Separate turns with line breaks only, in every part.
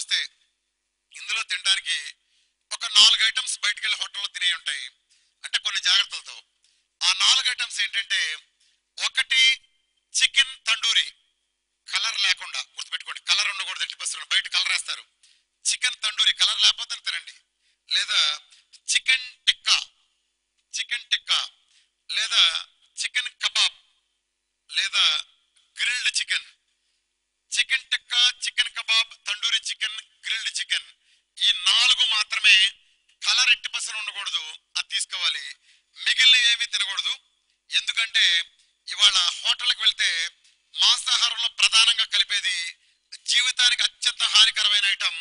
వస్తే ఇందులో తినడానికి ఒక నాలుగు ఐటమ్స్ బయటికి వెళ్ళి హోటల్లో తినే ఉంటాయి అంటే కొన్ని జాగ్రత్తలతో ఆ నాలుగు ఐటమ్స్ ఏంటంటే ఒకటి చికెన్ తండూరి కలర్ లేకుండా గుర్తుపెట్టుకోండి కలర్ ఉండకూడదు ఎట్టి పరిస్థితుల్లో బయట కలర్ వేస్తారు చికెన్ తండూరి కలర్ లేకపోతే తినండి లేదా చికెన్ టిక్కా చికెన్ టిక్కా లేదా చికెన్ కబాబ్ లేదా grilled chicken chicken tikka chicken kebab tandoori chicken grilled chicken ఈ నాలుగు మాత్రమే కలర్ ఎట్టి పసలు ఉండకూడదు అది తీసుకోవాలి మిగిలిన ఏమీ తినకూడదు ఎందుకంటే ఇవాళ హోటల్కి వెళ్తే మాంసాహారంలో ప్రధానంగా కలిపేది జీవితానికి అత్యంత హానికరమైన item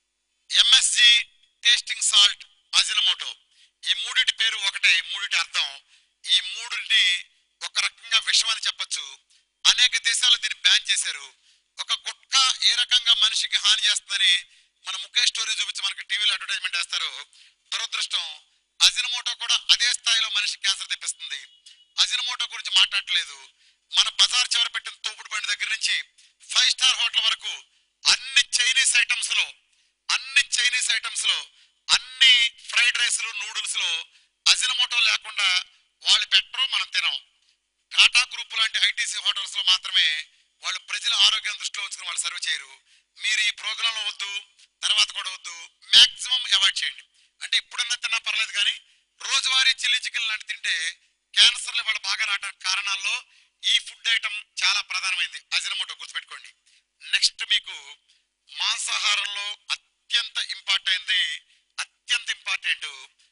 MSG tasting salt Ajinomoto ఈ మూడిటి పేరు ఒకటే మూడిటి అర్థం ఈ మూడిని ఒక రకంగా విషం అని చెప్పొచ్చు అనేక దేశాలు దీన్ని బ్యాన్ చేశారు ఒక గుట్క ఏ రకంగా మనిషికి హాని చేస్తుందని మన ముఖేష్ స్టోరీ చూపించి మనకి టీవీలో అడ్వర్టైజ్మెంట్ వేస్తారు దురదృష్టం అజినమోటో కూడా అదే స్థాయిలో మనిషి క్యాన్సర్ తెప్పిస్తుంది అజినమోటో గురించి మాట్లాడట్లేదు మన బజార్ చివర పెట్టిన తోపుడు బండి దగ్గర నుంచి ఫైవ్ స్టార్ హోటల్ వరకు అన్ని చైనీస్ ఐటమ్స్ లో అన్ని చైనీస్ ఐటమ్స్ లో అన్ని ఫ్రైడ్ రైస్లు నూడిల్స్ లో అజినమోటో లేకుండా వాళ్ళు పెట్టరు మనం తినం టాటా గ్రూప్ లాంటి ఐటీసీ హోటల్స్ లో మాత్రమే వాళ్ళు ప్రజల ఆరోగ్యం దృష్టిలో ఉంచుకుని వాళ్ళు సర్వ్ చేయరు మీరు ఈ ప్రోగ్రామ్ లో వద్దు తర్వాత కూడా వద్దు మాక్సిమం అవాయిడ్ చేయండి అంటే ఇప్పుడన్నా తిన్నా పర్లేదు కానీ రోజువారీ చిల్లీ చికెన్ లాంటి తింటే క్యాన్సర్లు వాళ్ళు బాగా రావడానికి కారణాల్లో ఈ ఫుడ్ ఐటమ్ చాలా ప్రధానమైంది అజినమోటో గుర్తుపెట్టుకోండి నెక్స్ట్ మీకు మాంసాహారంలో అత్యంత ఇంపార్టెంట్ అత్యంత important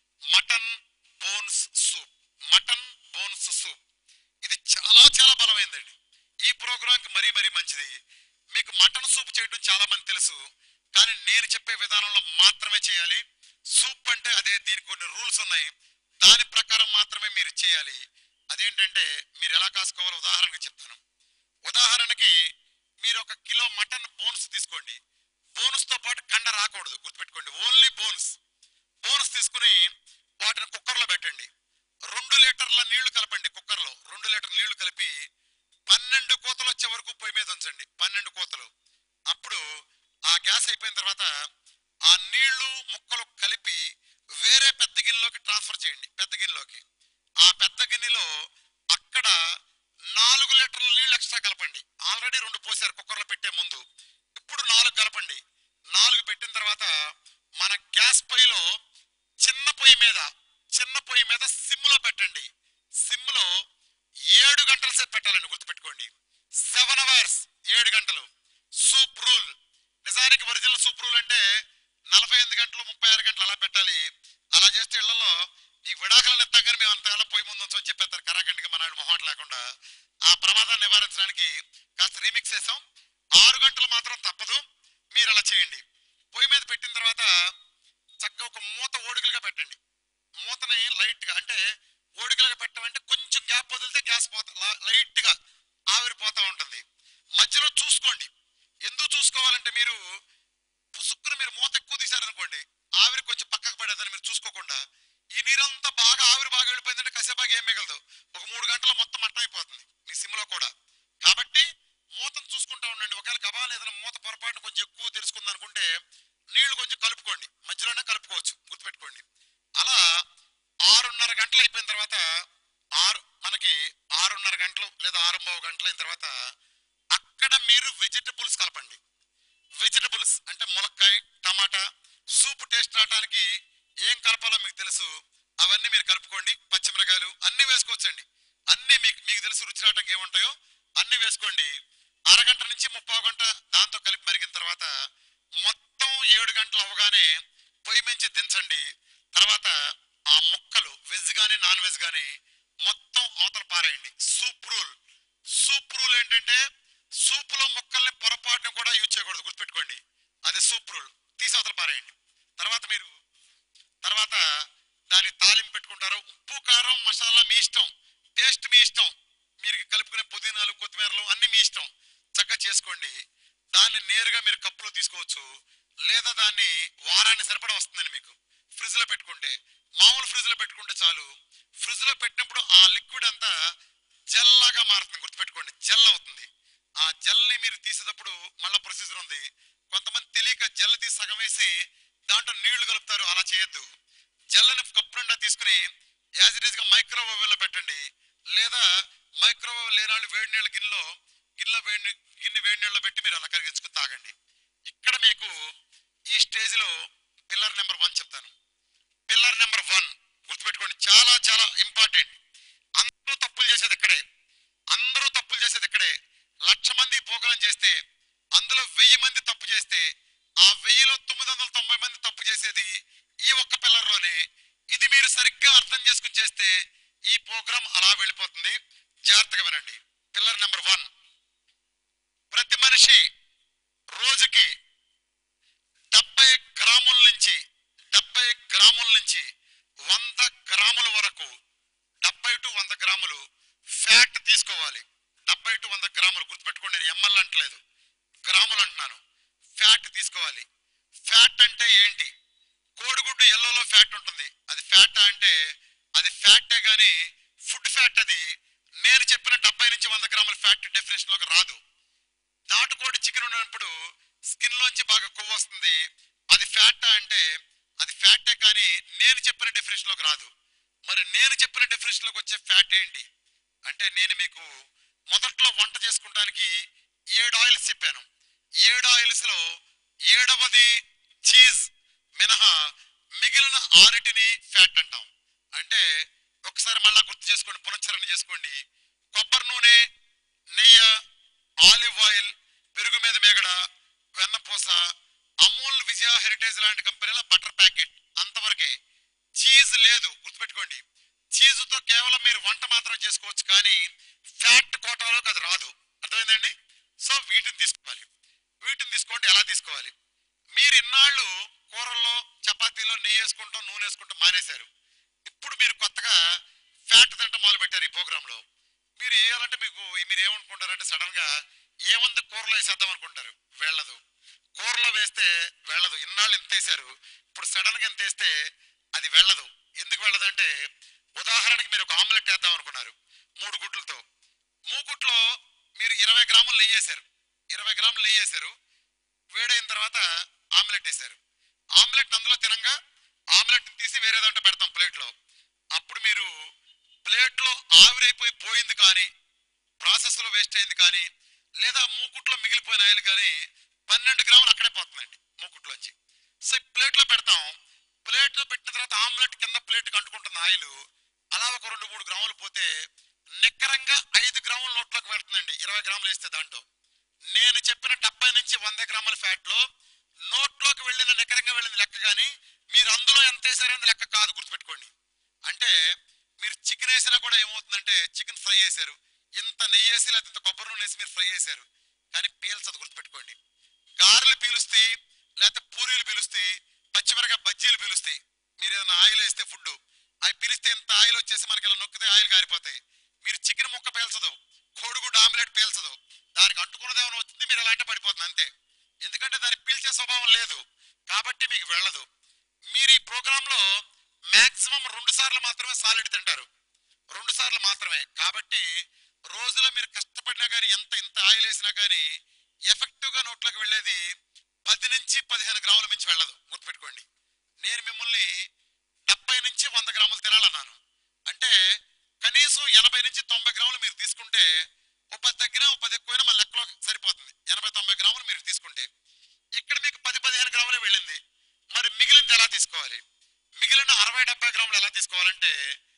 mutton bones soup mutton bones soup ఇది చాలా చాలా బలమైందండి ఈ ప్రోగ్రామ్ కి మరీ మరీ మంచిది మీకు మటన్ సూప్ చేయడం చాలా మంది తెలుసు కానీ నేను చెప్పే విధానంలో మాత్రమే చేయాలి సూప్ అంటే అదే దీనికి కొన్ని రూల్స్ ఉన్నాయి దాని ప్రకారం మాత్రమే మీరు చేయాలి అదేంటంటే మీరు ఎలా కాసుకోవాలో ఉదాహరణకి చెప్తాను ఉదాహరణకి మీరు ఒక కిలో మటన్ బోన్స్ తీసుకోండి బోన్స్ తో పాటు కండ రాకూడదు గుర్తుపెట్టుకోండి ఓన్లీ బోన్స్ బోన్స్ తీసుకుని వాటిని కుక్కర్లో పెట్టండి రెండు లీటర్ల నీళ్లు కలపండి కుక్కర్లో రెండు లీటర్ నీళ్లు కలిపి పన్నెండు కోతలు వచ్చే వరకు పొయ్యి మీద ఉంచండి పన్నెండు కోతలు అప్పుడు ఆ గ్యాస్ అయిపోయిన తర్వాత ఆ నీళ్లు ముక్కలు కలిపి వేరే పెద్ద గిన్నెలోకి ట్రాన్స్ఫర్ చేయండి పెద్ద గిన్నెలోకి ఆ పెద్ద గిన్నెలో అక్కడ నాలుగు లీటర్ల నీళ్లు ఎక్స్ట్రా కలపండి ఆల్రెడీ రెండు పోసారు కుక్కర్లో పెట్టే ముందు ఇప్పుడు నాలుగు కలపండి నాలుగు పెట్టిన తర్వాత మన గ్యాస్ పొయ్యిలో చిన్న పొయ్యి మీద చిన్న పొయ్యి మీద సిమ్ లో పెట్టండి సిమ్ లో ఏడు గంటల సేపు పెట్టాలండి గుర్తుపెట్టుకోండి సెవెన్ అవర్స్ ఏడు గంటలు సూప్ రూల్ నిజానికి ఒరిజినల్ సూప్ రూల్ అంటే నలభై ఎనిమిది గంటలు ముప్పై ఆరు గంటలు అలా పెట్టాలి అలా చేస్తే ఇళ్లలో నీకు విడాకులను ఇస్తాం కానీ మేము అంతగా పొయ్యి ముందు ఉంచమని చెప్పేస్తారు కరాఖండిగా మన మొహమాట లేకుండా ఆ ప్రమాదాన్ని నివారించడానికి కాస్త రీమిక్స్ చేసాం ఆరు గంటలు మాత్రం తప్పదు మీరు అలా చేయండి పొయ్యి మీద పెట్టిన తర్వాత చక్కగా ఒక మూత ఓడికలుగా పెట్టండి మూతని లైట్ గా అంటే ఓడికలుగా పెట్టమంటే కొంచెం గ్యాప్ వదిలితే గ్యాస్ పోతా లైట్ గా ఆవిరిపోతా ఉంటుంది మధ్యలో చూసుకోండి ఎందుకు చూసుకోవాలంటే మీరు పుసుక్కున మీరు మూత ఎక్కువ తీశారనుకోండి ఆవిరి కొంచెం పక్కకు పడేదని మీరు చూసుకోకుండా ఈ నీరంతా బాగా ఆవిరి బాగా వెళ్ళిపోయిందంటే కసేపాగా ఏం మిగలదు ఒక మూడు గంటల మొత్తం మట్టం అయిపోతుంది మీ సిమ్లో కూడా కాబట్టి మూతను చూసుకుంటా ఉండండి ఒకవేళ గబాలు ఏదైనా మూత పొరపాటున కొంచెం ఎక్కువ తెలుసుకుంది అనుకుంటే నీళ్లు కొంచెం కలుపుకోండి మధ్యలోనే కలుపుకోవచ్చు గుర్తుపెట్టుకోండి అలా ఆరున్నర గంటలు అయిపోయిన తర్వాత ఆరు మనకి ఆరున్నర గంటలు లేదా ఆరుంబావు గంటలు అయిన తర్వాత అక్కడ మీరు వెజిటబుల్స్ కలపండి వెజిటబుల్స్ అంటే ములక్కాయ టమాటా సూప్ టేస్ట్ రావడానికి ఏం కలపాలో మీకు తెలుసు అవన్నీ మీరు కలుపుకోండి పచ్చిమిరకాయలు అన్ని వేసుకోవచ్చండి అన్ని మీకు మీకు తెలుసు రుచి రావడానికి ఏముంటాయో అన్ని వేసుకోండి అరగంట నుంచి ముప్పావు గంట దాంతో కలిపి మరిగిన తర్వాత మొత్తం ఏడు గంటలు అవగానే పొయ్యి మించి దించండి తర్వాత ఆ ముక్కలు వెజ్ గానీ నాన్ వెజ్ గానీ మొత్తం అవతల పారేయండి సూప్ రూల్ సూప్ రూల్ ఏంటంటే సూప్ లో ముక్కల్ని పొరపాటును కూడా యూజ్ చేయకూడదు గుర్తుపెట్టుకోండి అది సూప్ రూల్ తీసి అవతల పారేయండి తర్వాత మీరు తర్వాత దాన్ని తాలింపు పెట్టుకుంటారు ఉప్పు కారం మసాలా మీ ఇష్టం టేస్ట్ మీ ఇష్టం మీరు కలుపుకునే పుదీనాలు కొత్తిమీరలు అన్ని మీ ఇష్టం చక్కగా చేసుకోండి దాన్ని నేరుగా మీరు కప్పులో తీసుకోవచ్చు లేదా దాన్ని వారాన్ని సరిపడా వస్తుందండి మీకు ఫ్రిడ్జ్ లో పెట్టుకుంటే మామూలు ఫ్రిడ్జ్ లో పెట్టుకుంటే చాలు ఫ్రిడ్జ్ లో పెట్టినప్పుడు ఆ లిక్విడ్ అంతా జెల్లాగా మారుతుంది గుర్తుపెట్టుకోండి జెల్ అవుతుంది ఆ జెల్ ని మీరు తీసేటప్పుడు మళ్ళా ప్రొసీజర్ ఉంది కొంతమంది తెలియక జెల్ జల్ల తీసి సగం వేసి దాంట్లో నీళ్లు కలుపుతారు అలా చేయొద్దు జల్లని కప్పు నిండా తీసుకుని యాజ్ ఇట్ ఈస్ గా మైక్రోవేవ్ లో పెట్టండి లేదా మైక్రోవేవ్ లేనాళ్ళు వేడి నీళ్ళ గిన్నెలో గిన్నెలో వేడి నీ- గిన్నె వేడి నీళ్ళలో పెట్టి మీరు అలా కరిగించుకుని తాగండి ఇక్కడ మీకు ఈ స్టేజ్ లో పిల్లర్ నెంబర్ వన్ చెప్తాను పిల్లర్ నెంబర్ వన్ గుర్తుపెట్టుకోండి చాలా చాలా ఇంపార్టెంట్ అందరూ తప్పులు చేసేది ఇక్కడే అందరూ తప్పులు చేసేది ఇక్కడే లక్ష మంది ప్రోగ్రాం చేస్తే అందులో వెయ్యి మంది తప్పు చేస్తే ఆ వెయ్యిలో తొమ్మిది వందల తొంభై మంది తప్పు చేసేది ఈ ఒక్క పిల్లర్లోనే ఇది మీరు సరిగ్గా అర్థం చేసుకుని చేస్తే ఈ ప్రోగ్రాం అలా వెళ్ళిపోతుంది జాగ్రత్తగా వినండి పిల్లర్ నెంబర్ వన్ ప్రతి మనిషి రోజుకి డెబ్బై గ్రాముల నుంచి డెబ్బై గ్రాముల నుంచి వంద గ్రాముల వరకు డెబ్బై టు వంద గ్రాములు ఫ్యాట్ తీసుకోవాలి డెబ్బై టు వంద గ్రాములు గుర్తుపెట్టుకోండి నేను ఎంఎల్ అంటలేదు గ్రాములు అంటున్నాను ఫ్యాట్ తీసుకోవాలి ఫ్యాట్ అంటే ఏంటి కోడిగుడ్డు ఎల్లోలో ఫ్యాట్ ఉంటుంది అది ఫ్యాట్ అంటే అది ఫ్యాటే గాని ఫుడ్ ఫ్యాట్ అది నేను చెప్పిన డెబ్బై నుంచి వంద గ్రాముల ఫ్యాట్ డెఫినేషన్ లోకి రాదు నాటుకోడి చికెన్ ఉన్నప్పుడు స్కిన్ లోంచి బాగా కొవ్వు వస్తుంది అది ఫ్యాట్ అంటే అది ఫ్యాటే కానీ నేను చెప్పిన డెఫినేషన్ లోకి రాదు మరి నేను చెప్పిన డెఫినేషన్ లోకి వచ్చే ఫ్యాట్ ఏంటి అంటే నేను మీకు మొదట్లో వంట చేసుకుంటానికి ఏడు ఆయిల్స్ చెప్పాను ఏడు ఆయిల్స్ లో ఏడవది చీజ్ మినహా మిగిలిన ఆరిటిని ఫ్యాట్ అంటాం అంటే ఒకసారి మళ్ళా గుర్తు చేసుకోండి పునశ్చరణ చేసుకోండి కొబ్బరి నూనె నెయ్యి ఆలివ్ ఆయిల్ పెరుగు మీద మేగడ వెన్నపూస అమూల్ విజయ హెరిటేజ్ లాంటి కంపెనీల బటర్ ప్యాకెట్ అంతవరకే చీజ్ లేదు గుర్తుపెట్టుకోండి చీజ్ తో కేవలం మీరు వంట మాత్రం చేసుకోవచ్చు కానీ ఫ్యాట్ కోటాలోకి అది రాదు అర్థమైందండి సో వీటిని తీసుకోవాలి వీటిని తీసుకోండి ఎలా తీసుకోవాలి మీరు ఇన్నాళ్ళు కూరల్లో చపాతీలో నెయ్యి వేసుకుంటాం నూనె వేసుకుంటాం మానేశారు ఇప్పుడు మీరు కొత్తగా ఫ్యాట్ తింటం మొదలు పెట్టారు ఈ ప్రోగ్రామ్ లో మీరు వేయాలంటే మీకు మీరు ఏమనుకుంటారంటే సడన్ గా ఏముంది కూరలో వేసేద్దాం అనుకుంటారు వెళ్ళదు కూరలో వేస్తే వెళ్ళదు ఇన్నాళ్ళు ఇంత వేసారు ఇప్పుడు సడన్ గా ఇంత వేస్తే అది వెళ్ళదు ఎందుకు వెళ్ళదంటే ఉదాహరణకి మీరు ఒక ఆమ్లెట్ వేద్దాం అనుకున్నారు మూడు గుడ్లతో మూగుట్లో మీరు ఇరవై గ్రాములు నెయ్యి వేశారు ఇరవై గ్రాములు నెయ్యి వేశారు వేడైన తర్వాత ఆమ్లెట్ వేశారు ఆమ్లెట్ అందులో తినంగా ఆమ్లెట్ తీసి వేరే దాంట్లో పెడతాం ప్లేట్లో అప్పుడు మీరు ప్లేట్లో ఆవిరైపోయి పోయింది కానీ ప్రాసెస్ లో వేస్ట్ అయింది కానీ లేదా మూకుట్లో మిగిలిపోయిన ఆయిల్ కానీ పన్నెండు గ్రాములు అక్కడే పోతుందండి మూకుట్లోంచి సో ఈ ప్లేట్లో పెడతాం ప్లేట్లో పెట్టిన తర్వాత ఆమ్లెట్ కింద ప్లేట్కి అంటుకుంటున్న ఆయిల్ అలా ఒక రెండు మూడు గ్రాములు పోతే నిక్కరంగా ఐదు గ్రాముల నోట్లోకి వెళ్తుందండి ఇరవై గ్రాములు వేస్తే దాంట్లో నేను చెప్పిన డెబ్బై నుంచి వంద గ్రాముల ఫ్యాట్ లో నోట్లోకి వెళ్ళిన నికరంగా వెళ్ళింది లెక్క కానీ మీరు అందులో ఎంత వేసారనేది లెక్క కాదు గుర్తుపెట్టుకోండి అంటే మీరు చికెన్ వేసినా కూడా ఏమవుతుందంటే చికెన్ ఫ్రై చేశారు ఇంత నెయ్యి వేసి లేదా ఇంత కొబ్బరి నూనె వేసి మీరు ఫ్రై చేశారు కానీ పీల్చదు గుర్తుపెట్టుకోండి గారెలు పీలుస్తాయి లేకపోతే పూరీలు పీలుస్తాయి పచ్చిమిరకాయ బజ్జీలు పీలుస్తాయి మీరు ఏదైనా ఆయిల్ వేస్తే ఫుడ్ అవి పీలిస్తే ఎంత ఆయిల్ వచ్చేసి మనకి ఇలా నొక్కితే ఆయిల్ కారిపోతాయి మీరు చికెన్ ముక్క పీల్చదు కోడిగుడ్డు ఆమ్లెట్ పీల్చదు దానికి అంటుకున్నదేమైనా వచ్చింది మీరు అలాంటి పడిపోతుంది అంతే ఎందుకంటే దానికి పీల్చే స్వభావం లేదు కాబట్టి మీకు వెళ్ళదు మీరు ఈ ప్రోగ్రామ్ లో మాక్సిమం రెండు సార్లు మాత్రమే సాలిడ్ తింటారు రెండు సార్లు మాత్రమే కాబట్టి రోజులో మీరు కష్టపడినా కానీ ఎంత ఇంత ఆయిల్ వేసినా కానీ ఎఫెక్టివ్ గా నోట్లోకి వెళ్ళేది పది నుంచి పదిహేను గ్రాముల మించి వెళ్ళదు గుర్తుపెట్టుకోండి నేను మిమ్మల్ని డెబ్బై నుంచి వంద గ్రాములు తినాలన్నాను అంటే కనీసం ఎనభై నుంచి తొంభై గ్రాములు మీరు తీసుకుంటే ఓ పది తగ్గినా ఓ పది ఎక్కువైనా మన లెక్కలో సరిపోతుంది ఎనభై తొంభై గ్రాములు మీరు తీసుకుంటే ఇక్కడ మీకు పది పదిహేను గ్రాములే వెళ్ళింది మరి మిగిలింది ఎలా తీసుకోవాలి మిగిలిన అరవై డెబ్బై గ్రాములు ఎలా తీసుకోవాలంటే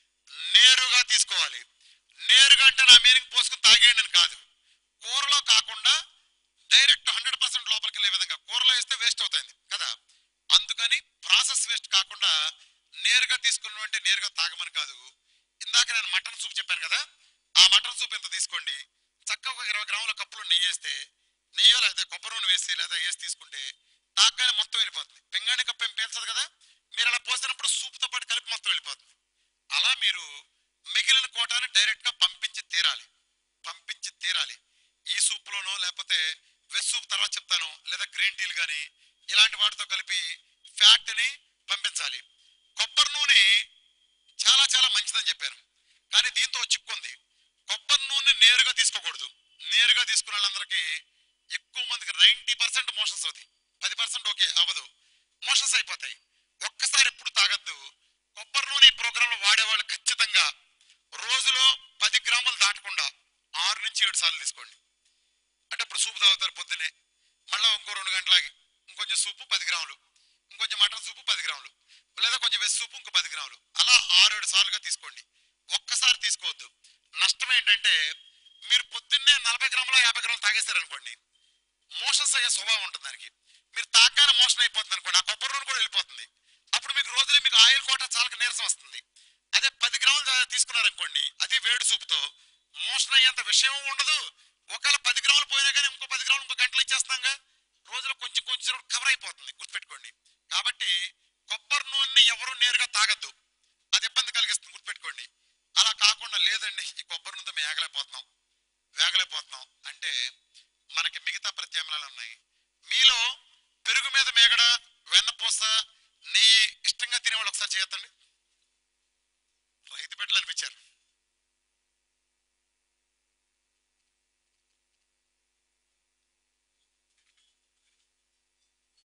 నేరుగా తీసుకోవాలి నేరుగా అంటే నా మీనింగ్ పోసుకుని తాగేయండి అని కాదు కూరలో కాకుండా డైరెక్ట్ హండ్రెడ్ పర్సెంట్ లోపలికి వెళ్ళే విధంగా కూరలో వేస్తే వేస్ట్ అవుతుంది కదా అందుకని ప్రాసెస్ వేస్ట్ కాకుండా నేరుగా తీసుకున్నాం అంటే నేరుగా తాగమని కాదు ఇందాక నేను మటన్ సూప్ చెప్పాను కదా ఆ మటన్ సూప్ ఇంత తీసుకోండి చక్కగా ఒక ఇరవై గ్రాముల కప్పులో నెయ్యి వేస్తే నెయ్యో లేదా కొబ్బరి నూనె వేసి లేదా వేసి తీసుకుంటే తాగ్గానే మొత్తం వెళ్ళిపోతుంది పింగాణి కప్పు ఏం పేల్చదు కదా మీరు అలా పోసినప్పుడు సూప్తో పాటు కలిపి మొత్తం వెళ్ళిపోతుంది అలా మీరు మిగిలిన కోటాన్ని డైరెక్ట్ గా పంపించి తీరాలి పంపించి తీరాలి ఈ సూప్ లోనో లేకపోతే వెజ్ సూప్ తర్వాత చెప్తాను లేదా గ్రీన్ టీలు కానీ ఇలాంటి వాటితో కలిపి ఫ్యాట్ ని పంపించాలి కొబ్బరి నూనె చాలా చాలా మంచిదని చెప్పాను కానీ దీంతో ఓ చిక్కుంది కొబ్బరి నూనె నేరుగా తీసుకోకూడదు నేరుగా తీసుకున్న వాళ్ళందరికీ ఎక్కువ మందికి నైంటీ పర్సెంట్ మోషన్స్ అవుతాయి పది పర్సెంట్ ఓకే అవ్వదు మోషన్స్ అయిపోతాయి ఒక్కసారి ఎప్పుడు తాగద్దు కొబ్బరి నూనె ఈ ప్రోగ్రాంలో వాడేవాళ్ళు ఖచ్చితంగా రోజులో పది గ్రాములు దాటకుండా ఆరు నుంచి ఏడు సార్లు తీసుకోండి అంటే ఇప్పుడు సూపు తాగుతారు పొద్దునే మళ్ళీ ఇంకో రెండు గంటలకి ఇంకొంచెం సూపు పది గ్రాములు ఇంకొంచెం మటన్ సూపు పది గ్రాములు లేదా కొంచెం వెజ్ సూపు ఇంకో పది గ్రాములు అలా ఆరు ఏడు సార్లుగా తీసుకోండి ఒక్కసారి తీసుకోవద్దు నష్టం ఏంటంటే మీరు పొద్దున్నే నలభై గ్రాముల యాభై గ్రాములు తాగేశారనుకోండి మోషన్స్ అయ్యే స్వభావం ఉంటుంది దానికి మీరు తాగానే మోషన్ అయిపోతుంది అనుకోండి ఆ కొబ్బరి నూనె కూడా వెళ్ళిపోతుంది అప్పుడు మీకు రోజులే మీకు ఆయిల్ కోట చాలా నీరసం వస్తుంది అదే పది గ్రాములు తా- తీసుకున్నారనుకోండి అది వేడి సూపుతో మోషన్ అయ్యేంత విషయం ఉండదు ఒకవేళ పది గ్రాములు పోయినా కానీ ఇంకో పది గ్రాములు ఇంకో గంటలు ఇచ్చేస్తాంగా రోజులో కొంచెం కొంచెం కవర్ అయిపోతుంది గుర్తుపెట్టుకోండి కాబట్టి కొబ్బరి నూనెని ఎవరు నేరుగా తాగద్దు అది ఇబ్బంది కలిగిస్తుంది గుర్తుపెట్టుకోండి అలా కాకుండా లేదండి ఈ కొబ్బరి నూనెతో మేము వేగలేకపోతున్నాం వేగలేకపోతున్నాం అంటే మనకి మిగతా ప్రత్యామ్నాయాలు ఉన్నాయి మీలో పెరుగు మీద మేగడ వెన్నపూస నెయ్యి ఇష్టంగా తినేవాళ్ళు ఒకసారి చేయొద్దండి